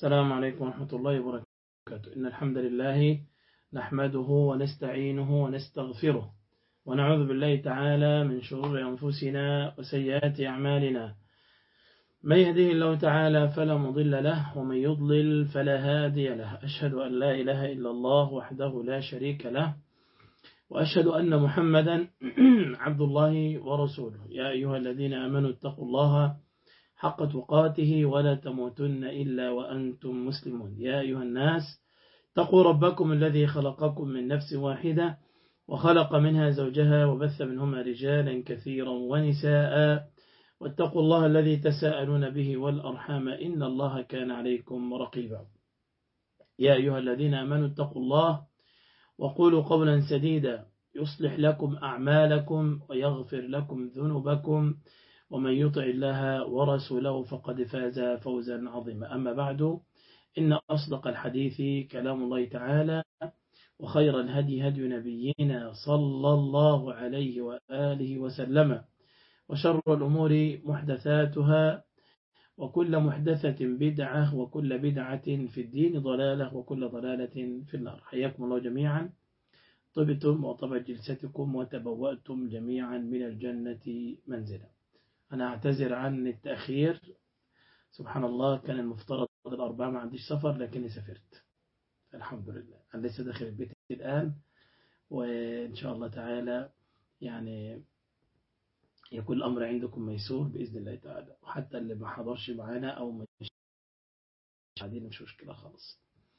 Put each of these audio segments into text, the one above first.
السلام عليكم ورحمة الله وبركاته إن الحمد لله نحمده ونستعينه ونستغفره ونعوذ بالله تعالى من شرور أنفسنا وسيئات أعمالنا من يهده الله تعالى فلا مضل له ومن يضلل فلا هادي له أشهد أن لا إله إلا الله وحده لا شريك له وأشهد أن محمدا عبد الله ورسوله يا أيها الذين آمنوا اتقوا الله حق تقاته ولا تموتن إلا وأنتم مسلمون يا أيها الناس اتقوا ربكم الذي خلقكم من نفس واحدة وخلق منها زوجها وبث منهما رجالا كثيرا ونساء واتقوا الله الذي تساءلون به والأرحام إن الله كان عليكم رقيبا يا أيها الذين آمنوا اتقوا الله وقولوا قولا سديدا يصلح لكم أعمالكم ويغفر لكم ذنوبكم ومن يطع الله ورسوله فقد فاز فوزا عظيما أما بعد إن أصدق الحديث كلام الله تعالى وخير الهدي هدي نبينا صلى الله عليه وآله وسلم وشر الأمور محدثاتها وكل محدثة بدعة وكل بدعة في الدين ضلالة وكل ضلالة في النار حياكم الله جميعا طبتم وطبت جلستكم وتبوأتم جميعا من الجنة منزلا أنا أعتذر عن التأخير سبحان الله كان المفترض الأربعاء ما عنديش سفر لكني سافرت الحمد لله أنا لسه داخل البيت الآن وإن شاء الله تعالى يعني يكون الأمر عندكم ميسور بإذن الله تعالى وحتى اللي ما حضرش معانا أو مش قاعدين مش مشكلة خالص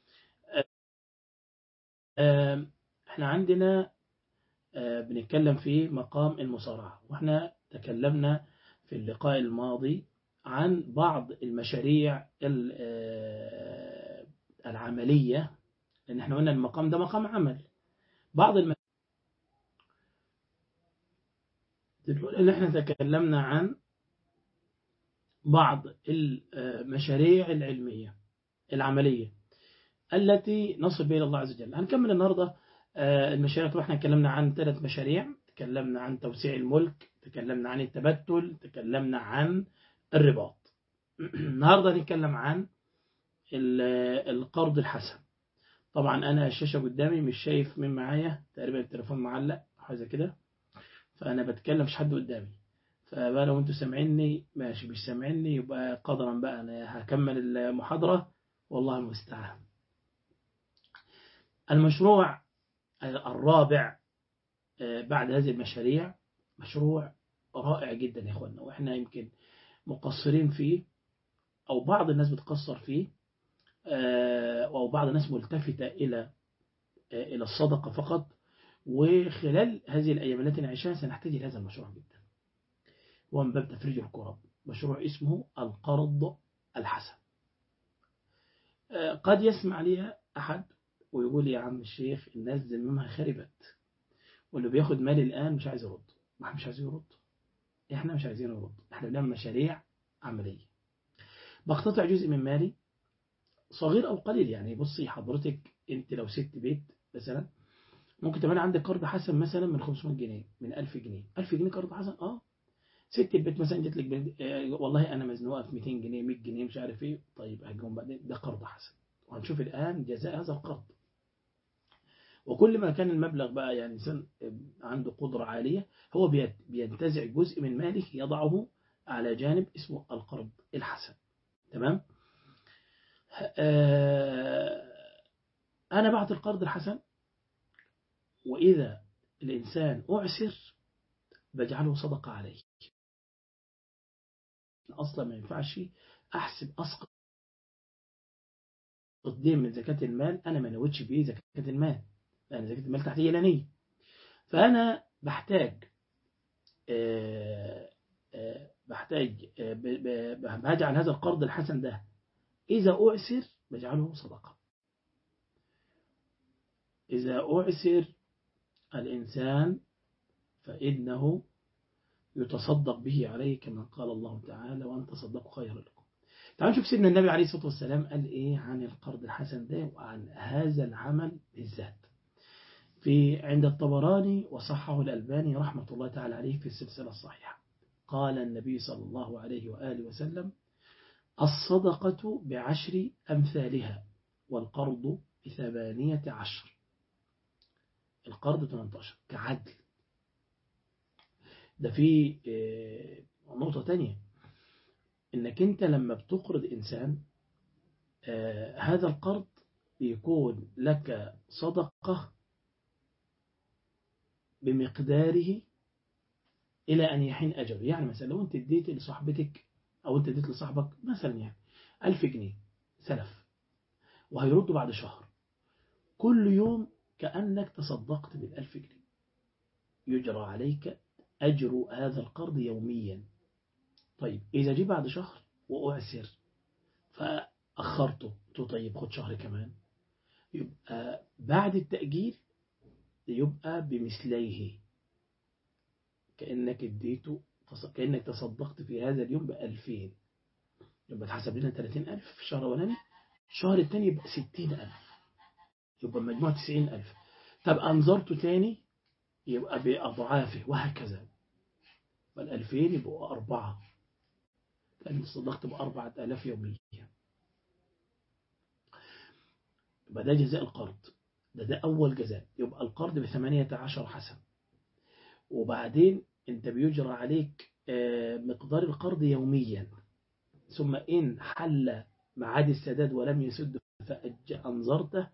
احنا عندنا بنتكلم في مقام المصارعة واحنا تكلمنا في اللقاء الماضي عن بعض المشاريع العملية لأن احنا قلنا المقام ده مقام عمل بعض الم... اللي احنا تكلمنا عن بعض المشاريع العلمية العملية التي نصل بها إلى الله عز وجل هنكمل النهاردة المشاريع طبعا احنا تكلمنا عن ثلاث مشاريع تكلمنا عن توسيع الملك تكلمنا عن التبتل تكلمنا عن الرباط النهاردة نتكلم عن القرض الحسن طبعا أنا الشاشة قدامي مش شايف مين معايا تقريبا التليفون معلق حاجة كده فأنا بتكلم مش حد قدامي فبقى لو انتوا سامعيني ماشي مش سامعيني يبقى قدرا بقى أنا هكمل المحاضرة والله المستعان المشروع الرابع بعد هذه المشاريع مشروع رائع جدا يا اخوانا واحنا يمكن مقصرين فيه او بعض الناس بتقصر فيه او بعض الناس ملتفتة الى الى الصدقة فقط وخلال هذه الايام التي نعيشها سنحتاج الى هذا المشروع جدا هو من باب تفريج الكرب مشروع اسمه القرض الحسن قد يسمع لي احد ويقول يا عم الشيخ الناس ذممها خربت واللي بياخد مال الآن مش عايز يرد ما احنا مش عايزين يرد احنا مش عايزين نرد احنا بنعمل مشاريع عملية بقتطع جزء من مالي صغير أو قليل يعني بصي حضرتك انت لو ست بيت مثلا ممكن تبقى عندك قرض حسن مثلا من 500 جنيه من 1000 جنيه 1000 جنيه قرض حسن اه ست البيت مثلا جت لك اه والله انا مزنوقه في 200 جنيه 100 جنيه مش عارف ايه طيب هجيهم بعدين ده قرض حسن وهنشوف الان جزاء هذا القرض وكل ما كان المبلغ بقى يعني إنسان عنده قدرة عالية هو بينتزع جزء من ماله يضعه على جانب اسمه القرض الحسن تمام أنا بعت القرض الحسن وإذا الإنسان أعسر بجعله صدقة عليه أصلا ما ينفعش أحسب أسقط دين من زكاة المال أنا ما نويتش بيه زكاة المال لأن زكاة المال تحتية لنية فأنا بحتاج أه أه بحتاج أه بجعل هذا القرض الحسن ده إذا أعسر بجعله صدقة إذا أعسر الإنسان فإنه يتصدق به عليه كما قال الله تعالى وأن تصدقوا خير لكم تعالوا نشوف سيدنا النبي عليه الصلاة والسلام قال إيه عن القرض الحسن ده وعن هذا العمل بالذات في عند الطبراني وصحه الألباني رحمة الله تعالى عليه في السلسلة الصحيحة قال النبي صلى الله عليه وآله وسلم الصدقة بعشر أمثالها والقرض بثمانية عشر القرض 18 كعدل ده في آه، نقطة تانية انك انت لما بتقرض انسان آه، هذا القرض بيكون لك صدقة بمقداره إلى أن يحين أجله يعني مثلا لو أنت اديت لصاحبتك أو أنت اديت لصاحبك مثلا يعني ألف جنيه سلف وهيردوا بعد شهر كل يوم كأنك تصدقت بالألف جنيه يجرى عليك أجر هذا القرض يوميا طيب إذا جي بعد شهر وأعسر فأخرته طيب خد شهر كمان يبقى بعد التأجيل يبقى بمثليه كأنك اديته كأنك تصدقت في هذا اليوم بألفين يبقى تحسب لنا 30 ألف في الشهر الأولاني الشهر الثاني يبقى 60 ألف يبقى مجموعة 90 ألف طب أنظرته تاني يبقى بأضعافه وهكذا فالألفين يبقوا أربعة لأن صدقت بأربعة آلاف يوميا يبقى ده جزاء القرض ده ده أول جزاء يبقى القرض بثمانية عشر حسن وبعدين أنت بيجرى عليك مقدار القرض يوميا ثم إن حل معاد السداد ولم يسد فأنظرته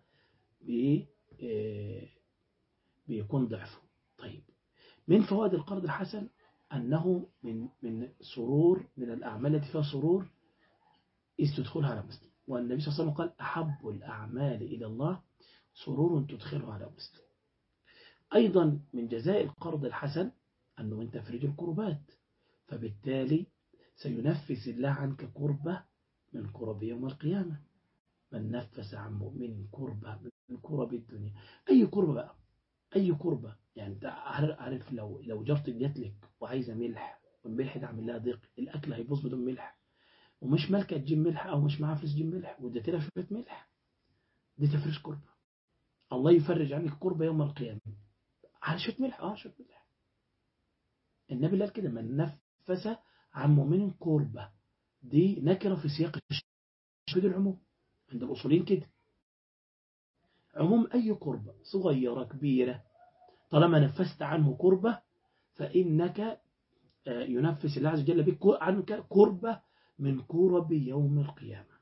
بيكون ضعفه طيب من فوائد القرض الحسن أنه من من سرور من الأعمال التي فيها سرور إذ تدخلها على مسلم والنبي صلى الله عليه وسلم قال أحب الأعمال إلى الله سرور تدخله على مسلم أيضا من جزاء القرض الحسن أنه من تفريج الكربات فبالتالي سينفس الله عنك كربة من كرب يوم القيامة من نفس عن مؤمن كربة من كرب الدنيا أي كربة بقى أي كربة يعني انت عارف لو لو جرت جات لك وعايزة ملح والملح ده عامل لها ضيق الأكل هيبوظ بدون ملح ومش مالكة تجيب ملح أو مش معاها فلوس تجيب ملح واديت لها شوية ملح دي تفريج كربة الله يفرج عنك كربة يوم القيامة على شوية ملح اه شوية ملح النبي قال كده من نفس عن مؤمن كربة دي نكرة في سياق الشهود العموم عند الأصولين كده عموم أي كربة صغيرة كبيرة طالما نفست عنه كربة فإنك ينفس الله عز وجل بك عنك كربة من كرب يوم القيامة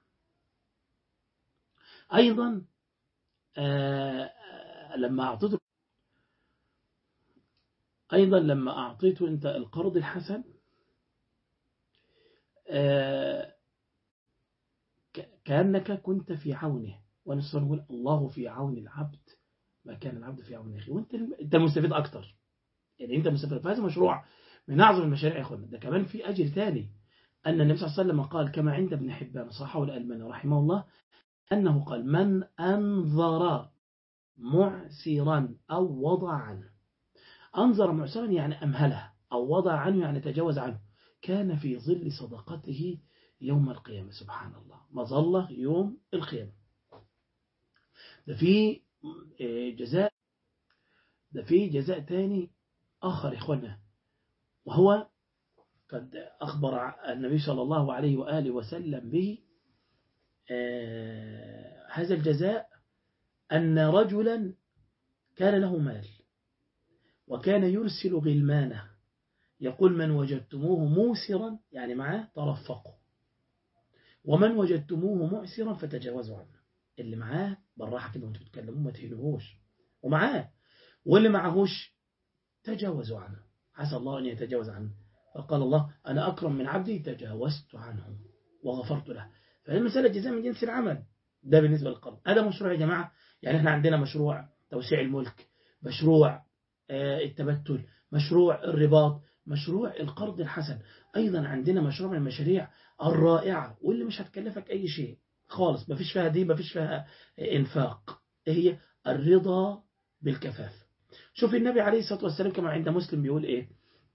أيضا لما أعطيته أيضا لما أعطيته أنت القرض الحسن كأنك كنت في عونه ونصر نقول الله في عون العبد ما كان العبد في عون أخيه وأنت أنت المستفيد أكتر يعني أنت مستفيد فهذا مشروع من أعظم المشاريع يا أخوانا ده كمان في أجر ثاني أن النبي صلى الله عليه وسلم قال كما عند ابن حبان صححه الألماني رحمه الله أنه قال من أنظر معسرا أو وضع عنه أنظر معسرا يعني أمهله أو وضع عنه يعني تجاوز عنه كان في ظل صدقته يوم القيامة سبحان الله مظلة يوم القيامة ده في جزاء ده في جزاء تاني آخر إخوانا وهو قد أخبر النبي صلى الله عليه وآله وسلم به هذا الجزاء أن رجلا كان له مال وكان يرسل غلمانه يقول من وجدتموه موسرا يعني معاه ترفقوا ومن وجدتموه معسرا فتجاوزوا عنه اللي معاه بالراحة كده وانتوا بتتكلموا ما تهنوهوش ومعاه واللي معهوش تجاوزوا عنه عسى الله أن يتجاوز عنه فقال الله أنا أكرم من عبدي تجاوزت عنه وغفرت له فهي مسألة جزاء من جنس العمل ده بالنسبة للقرض هذا مشروع يا جماعة يعني احنا عندنا مشروع توسيع الملك مشروع التبتل مشروع الرباط مشروع القرض الحسن أيضا عندنا مشروع من المشاريع الرائعة واللي مش هتكلفك أي شيء خالص ما فيش فيها دي ما فيش فيها إنفاق هي الرضا بالكفاف شوف النبي عليه الصلاة والسلام كما عند مسلم بيقول إيه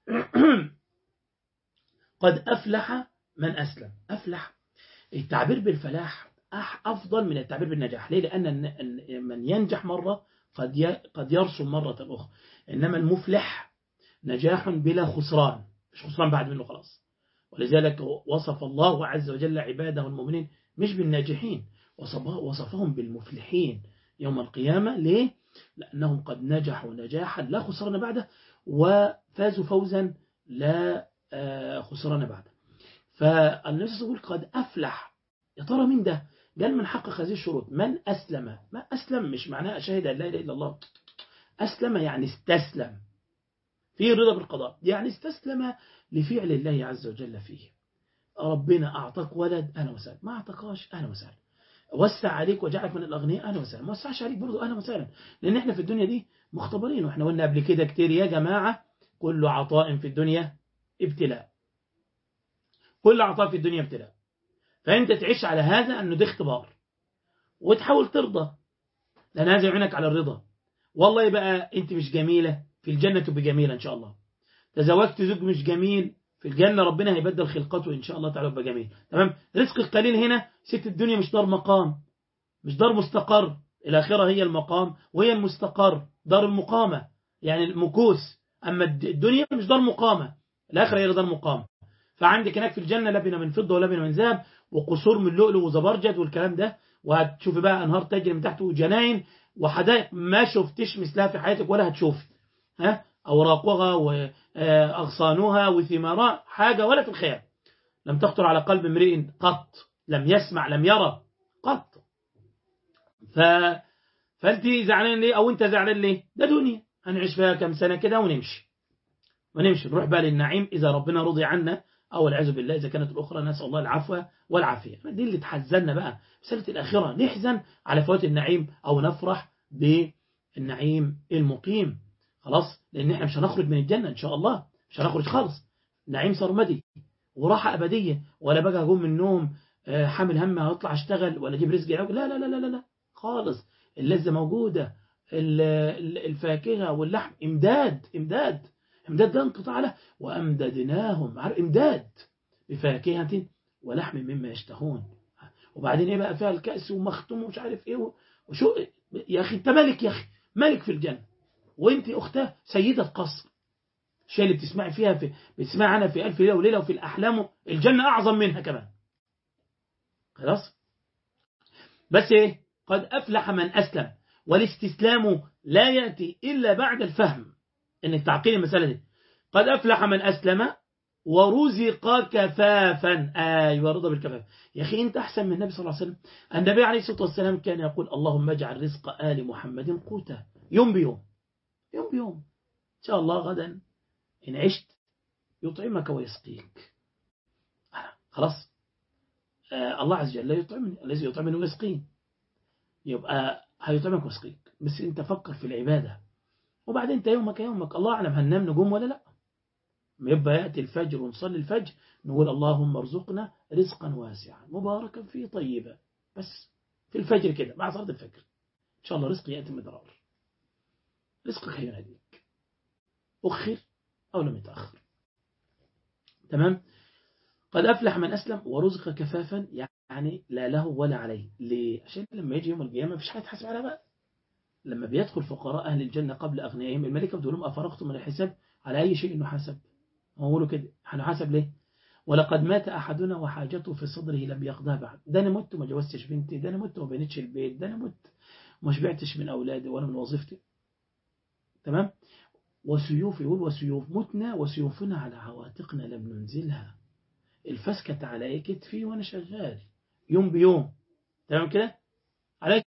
قد أفلح من أسلم أفلح التعبير بالفلاح أفضل من التعبير بالنجاح ليه لأن من ينجح مرة قد قد يرسم مرة أخرى إنما المفلح نجاح بلا خسران مش خسران بعد منه خلاص ولذلك وصف الله عز وجل عباده المؤمنين مش بالناجحين وصفهم بالمفلحين يوم القيامة ليه؟ لأنهم قد نجحوا نجاحا لا خسران بعده وفازوا فوزا لا خسران بعده فالنبي يقول قد أفلح يا ترى مين ده؟ قال من حقق هذه الشروط من أسلم ما أسلم مش معناه أشهد أن لا إله إلا الله أسلم يعني استسلم في رضا بالقضاء يعني استسلم لفعل الله عز وجل فيه ربنا أعطاك ولد أهلا وسهلا ما أعطاكاش أهلا وسهلا وسع عليك وجعلك من الأغنياء أهلا وسهلا ما وسعش عليك برضه أهلا وسهلا لأن إحنا في الدنيا دي مختبرين وإحنا قلنا قبل كده كتير يا جماعة كل عطاء في الدنيا ابتلاء كل عطاء في الدنيا ابتلاء فأنت تعيش على هذا أنه ده اختبار وتحاول ترضى لأن هذا يعينك على الرضا والله بقى أنت مش جميلة في الجنة تبقى جميلة إن شاء الله تزوجت زوج مش جميل في الجنة ربنا هيبدل خلقته إن شاء الله تعالى يبقى جميل تمام رزقك قليل هنا ست الدنيا مش دار مقام مش دار مستقر الآخرة هي المقام وهي المستقر دار المقامة يعني المكوس أما الدنيا مش دار مقامة الآخرة هي دار مقامة فعندك هناك في الجنة لبنة من فضة ولبنة من ذهب وقصور من لؤلؤ وزبرجد والكلام ده وهتشوفي بقى أنهار تجري من تحته جناين وحدائق ما شفتش مثلها في حياتك ولا هتشوفي ها أوراقها وأغصانها وثمارها حاجة ولا في الخيال لم تخطر على قلب امرئ قط لم يسمع لم يرى قط ف... فأنت زعلان ليه أو أنت زعلان ليه ده دنيا هنعيش فيها كم سنة كده ونمشي ونمشي نروح بقى للنعيم إذا ربنا رضي عنا أو العياذ بالله إذا كانت الأخرى نسأل الله العفو والعافية دي اللي تحزننا بقى مسألة الآخرة نحزن على فوات النعيم أو نفرح بالنعيم المقيم خلاص لأن احنا مش هنخرج من الجنة إن شاء الله مش هنخرج خالص نعيم سرمدي وراحة أبدية ولا بقى أقوم من النوم حامل هم هطلع أشتغل ولا أجيب رزق لا لا لا لا لا لا خالص اللذة موجودة الفاكهة واللحم إمداد إمداد إمداد ده انقطاع له وأمددناهم إمداد بفاكهة ولحم مما يشتهون وبعدين إيه بقى فيها الكأس ومختوم ومش عارف إيه وشو يا أخي أنت ملك يا أخي ملك في الجنة وانت اختها سيدة قصر الشيء اللي بتسمعي فيها في بتسمعي عنها في ألف ليلة وليلة وفي الأحلام الجنة أعظم منها كمان خلاص بس ايه قد أفلح من أسلم والاستسلام لا يأتي إلا بعد الفهم إنك تعقيل المسألة دي قد أفلح من أسلم ورزق كفافا أيوة رضا بالكفاف يا أخي أنت أحسن من النبي صلى الله عليه وسلم النبي عليه الصلاة والسلام كان يقول اللهم اجعل رزق آل محمد قوتا يوم بيوم يوم بيوم إن شاء الله غدا إن عشت يطعمك ويسقيك خلاص آه الله عز وجل يطعمني الذي يطعمني ويسقين يبقى هيطعمك ويسقيك بس انت فكر في العبادة وبعدين انت يومك يومك الله أعلم هننام نجوم ولا لا يبقى يأتي الفجر ونصلي الفجر نقول اللهم ارزقنا رزقا واسعا مباركا فيه طيبا بس في الفجر كده مع صلاة الفجر إن شاء الله رزق يأتي مدرار رزقك هيناديك أخر أو لم يتأخر تمام قد أفلح من أسلم ورزق كفافا يعني لا له ولا عليه ليه عشان لما يجي يوم القيامة مفيش حاجة تحاسب عليها بقى لما بيدخل فقراء أهل الجنة قبل أغنيائهم الملكة بتقول لهم أفرغتم من الحساب على أي شيء نحاسب هو كده هنحاسب ليه ولقد مات أحدنا وحاجته في صدره لم يقضها بعد ده أنا مت وما جوزتش بنتي ده أنا مت وما بنيتش البيت ده أنا مت وما شبعتش من أولادي ولا من وظيفتي تمام وسيوف يقول وسيوف متنا وسيوفنا على عواتقنا لم ننزلها الفسكة على ايه كتفي وانا شغال يوم بيوم تمام كده على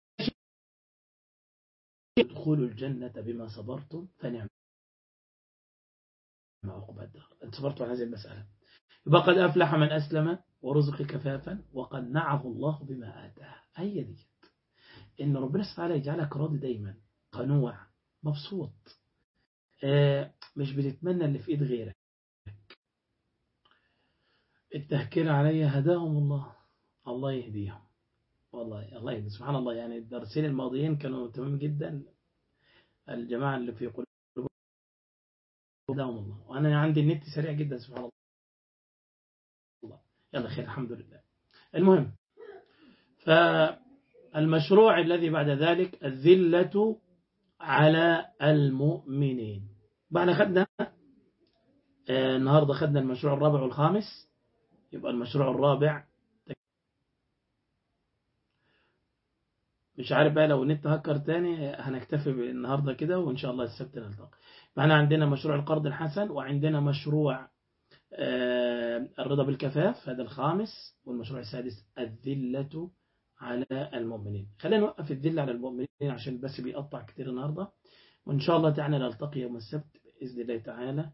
ادخلوا الجنة بما صبرتم فنعم عقب الدار انت صبرتوا على هذه المسألة يبقى قد أفلح من أسلم ورزق كفافا وقنعه الله بما آتاه هي دي إن ربنا سبحانه وتعالى يجعلك راضي دايما قنوع مبسوط آه مش بتتمنى اللي في إيد غيرك التهكير علي هداهم الله الله يهديهم والله الله يهدي سبحان الله يعني الدرسين الماضيين كانوا تمام جدا الجماعة اللي في قلوبهم هداهم الله وأنا عندي النت سريع جدا سبحان الله يلا خير الحمد لله المهم فالمشروع الذي بعد ذلك الذلة على المؤمنين بعد خدنا آه النهاردة خدنا المشروع الرابع والخامس يبقى المشروع الرابع مش عارف بقى لو النت هكر تاني هنكتفي النهاردة كده وإن شاء الله السبت نلتقي معنا عندنا مشروع القرض الحسن وعندنا مشروع الرضا بالكفاف هذا الخامس والمشروع السادس الذلة على المؤمنين خلينا نوقف الذلة على المؤمنين عشان بس بيقطع كتير النهاردة وإن شاء الله تعالى نلتقي يوم السبت بإذن الله تعالى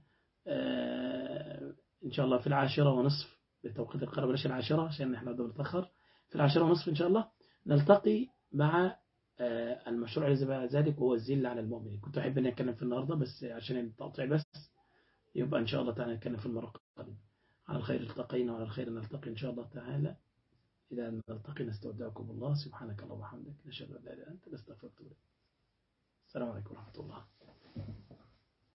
إن شاء الله في العاشرة ونصف بتوقيت القرار بلاش العاشرة عشان احنا بدنا نتأخر في العاشرة ونصف إن شاء الله نلتقي مع المشروع الذي بعد ذلك وهو الذل على المؤمنين كنت أحب أن أتكلم في النهاردة بس عشان التقطيع بس يبقى إن شاء الله تعالى نتكلم في المرة القادمة على الخير التقينا وعلى الخير نلتقي إن شاء الله تعالى إذا نلتقي نستودعكم الله سبحانك اللهم وبحمدك نشهد أن لا إله إلا أنت نستغفرك السلام عليكم ورحمة الله